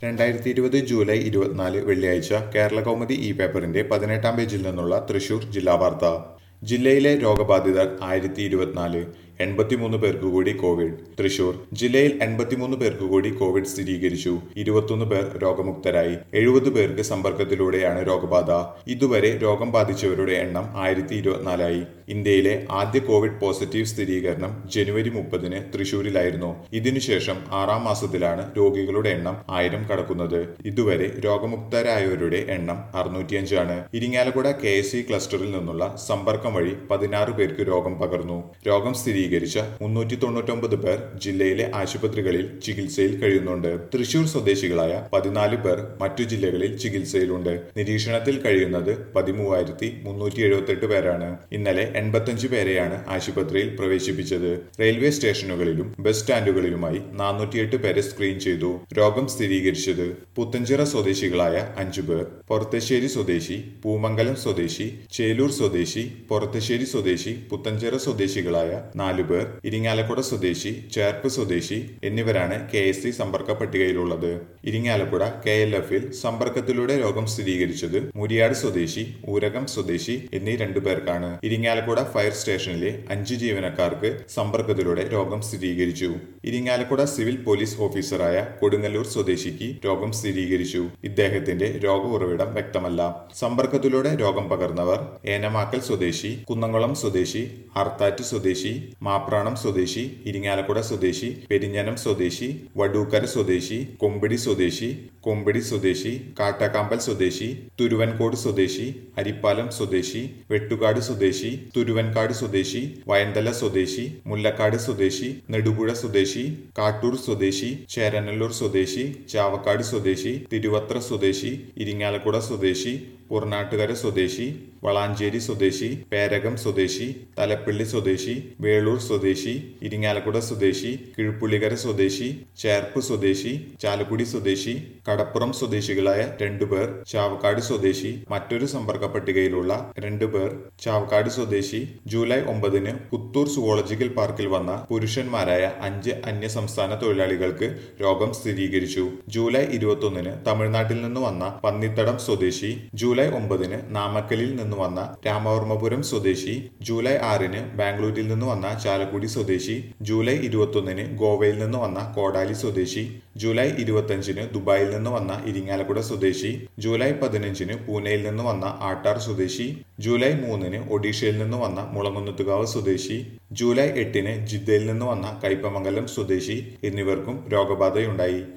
രണ്ടായിരത്തി ഇരുപത് ജൂലൈ ഇരുപത്തിനാല് വെള്ളിയാഴ്ച കേരള കൗമുദി ഇ പേപ്പറിന്റെ പതിനെട്ടാം പേജിൽ നിന്നുള്ള തൃശൂർ ജില്ലാ വാർത്ത ജില്ലയിലെ രോഗബാധിതർ ആയിരത്തി ഇരുപത്തിനാല് എൺപത്തിമൂന്ന് പേർക്ക് കൂടി കോവിഡ് തൃശൂർ ജില്ലയിൽ എൺപത്തിമൂന്ന് പേർക്ക് കൂടി കോവിഡ് സ്ഥിരീകരിച്ചു ഇരുപത്തൊന്ന് പേർ രോഗമുക്തരായി എഴുപത് പേർക്ക് സമ്പർക്കത്തിലൂടെയാണ് രോഗബാധ ഇതുവരെ രോഗം ബാധിച്ചവരുടെ എണ്ണം ആയിരത്തി ഇരുപത്തിനാലായി ഇന്ത്യയിലെ ആദ്യ കോവിഡ് പോസിറ്റീവ് സ്ഥിരീകരണം ജനുവരി മുപ്പതിന് തൃശൂരിലായിരുന്നു ഇതിനുശേഷം ആറാം മാസത്തിലാണ് രോഗികളുടെ എണ്ണം ആയിരം കടക്കുന്നത് ഇതുവരെ രോഗമുക്തരായവരുടെ എണ്ണം അറുന്നൂറ്റിയഞ്ചാണ് ഇരിങ്ങാലക്കുട കെ എസ് സി ക്ലസ്റ്ററിൽ നിന്നുള്ള സമ്പർക്കം വഴി പതിനാറ് പേർക്ക് രോഗം പകർന്നു രോഗം സ്ഥിരീകരിച്ച മുന്നൂറ്റി തൊണ്ണൂറ്റൊമ്പത് പേർ ജില്ലയിലെ ആശുപത്രികളിൽ ചികിത്സയിൽ കഴിയുന്നുണ്ട് തൃശൂർ സ്വദേശികളായ പതിനാല് പേർ മറ്റു ജില്ലകളിൽ ചികിത്സയിലുണ്ട് നിരീക്ഷണത്തിൽ കഴിയുന്നത് പതിമൂവായിരത്തി മുന്നൂറ്റി എഴുപത്തെട്ട് പേരാണ് ഇന്നലെ എൺപത്തഞ്ച് പേരെയാണ് ആശുപത്രിയിൽ പ്രവേശിപ്പിച്ചത് റെയിൽവേ സ്റ്റേഷനുകളിലും ബസ് സ്റ്റാൻഡുകളിലുമായി നാനൂറ്റിയെട്ട് പേരെ സ്ക്രീൻ ചെയ്തു രോഗം സ്ഥിരീകരിച്ചത് പുത്തഞ്ചിറ സ്വദേശികളായ അഞ്ചു പേർ പൊറത്തശ്ശേരി സ്വദേശി പൂമംഗലം സ്വദേശി ചേലൂർ സ്വദേശി പൊറത്തശ്ശേരി സ്വദേശി പുത്തഞ്ചിറ സ്വദേശികളായ നാലു പേർ ഇരിങ്ങാലക്കുട സ്വദേശി ചേർപ്പ് സ്വദേശി എന്നിവരാണ് കെ എസ് സി സമ്പർക്ക പട്ടികയിലുള്ളത് ഇരിങ്ങാലക്കുട കെ എൽ എഫിൽ സമ്പർക്കത്തിലൂടെ രോഗം സ്ഥിരീകരിച്ചത് മുരിയാട് സ്വദേശി ഊരകം സ്വദേശി എന്നീ രണ്ടു പേർക്കാണ് ഇരിങ്ങാലക്കുട ഫയർ സ്റ്റേഷനിലെ അഞ്ച് ജീവനക്കാർക്ക് സമ്പർക്കത്തിലൂടെ രോഗം സ്ഥിരീകരിച്ചു ഇരിങ്ങാലക്കുട സിവിൽ പോലീസ് ഓഫീസറായ കൊടുങ്ങല്ലൂർ സ്വദേശിക്ക് രോഗം സ്ഥിരീകരിച്ചു ഇദ്ദേഹത്തിന്റെ രോഗ ഉറവിടം വ്യക്തമല്ല സമ്പർക്കത്തിലൂടെ രോഗം പകർന്നവർ ഏനമാക്കൽ സ്വദേശി കുന്നംകുളം സ്വദേശി ആർത്താറ്റ് സ്വദേശി മാപ്രാണം സ്വദേശി ഇരിങ്ങാലക്കുട സ്വദേശി പെരിഞ്ഞനം സ്വദേശി വടൂക്കര സ്വദേശി കൊമ്പിടി സ്വദേശി കൊമ്പിടി സ്വദേശി കാട്ടാക്കാമ്പൽ സ്വദേശി തുരുവൻകോട് സ്വദേശി അരിപ്പാലം സ്വദേശി വെട്ടുകാട് സ്വദേശി തുരുവൻകാട് സ്വദേശി വയന്തല സ്വദേശി മുല്ലക്കാട് സ്വദേശി നെടുപുഴ സ്വദേശി കാട്ടൂർ സ്വദേശി ചേരനല്ലൂർ സ്വദേശി ചാവക്കാട് സ്വദേശി തിരുവത്ര സ്വദേശി ഇരിങ്ങാലക്കുട സ്വദേശി പൂർണാട്ടുകര സ്വദേശി വളാഞ്ചേരി സ്വദേശി പേരകം സ്വദേശി തലപ്പള്ളി സ്വദേശി വേളൂർ സ്വദേശി ഇരിങ്ങാലക്കുട സ്വദേശി കിഴുപ്പുള്ളിക്കര സ്വദേശി ചേർപ്പ് സ്വദേശി ചാലക്കുടി സ്വദേശി കടപ്പുറം സ്വദേശികളായ രണ്ടുപേർ ചാവക്കാട് സ്വദേശി മറ്റൊരു സമ്പർക്ക പട്ടികയിലുള്ള രണ്ടുപേർ ചാവക്കാട് സ്വദേശി ജൂലൈ ഒമ്പതിന് പുത്തൂർ സുവോളജിക്കൽ പാർക്കിൽ വന്ന പുരുഷന്മാരായ അഞ്ച് അന്യസംസ്ഥാന തൊഴിലാളികൾക്ക് രോഗം സ്ഥിരീകരിച്ചു ജൂലൈ ഇരുപത്തൊന്നിന് തമിഴ്നാട്ടിൽ നിന്ന് വന്ന പന്നിത്തടം സ്വദേശി ജൂലൈ ഒമ്പതിന് നാമക്കലിൽ നിന്ന് വന്ന രാമവർമ്മപുരം സ്വദേശി ജൂലൈ ആറിന് ബാംഗ്ലൂരിൽ നിന്ന് വന്ന ചാലക്കുടി സ്വദേശി ജൂലൈ ഇരുപത്തൊന്നിന് ഗോവയിൽ നിന്ന് വന്ന കോടാലി സ്വദേശി ജൂലൈ ഇരുപത്തഞ്ചിന് ദുബായിൽ നിന്ന് വന്ന ഇരിങ്ങാലക്കുട സ്വദേശി ജൂലൈ പതിനഞ്ചിന് പൂനെയിൽ നിന്ന് വന്ന ആട്ടാർ സ്വദേശി ജൂലൈ മൂന്നിന് ഒഡീഷയിൽ നിന്ന് വന്ന മുളങ്ങുന്നത്തുകാവ് സ്വദേശി ജൂലൈ എട്ടിന് ജിദ്ദയിൽ നിന്ന് വന്ന കയ്പമംഗലം സ്വദേശി എന്നിവർക്കും രോഗബാധയുണ്ടായി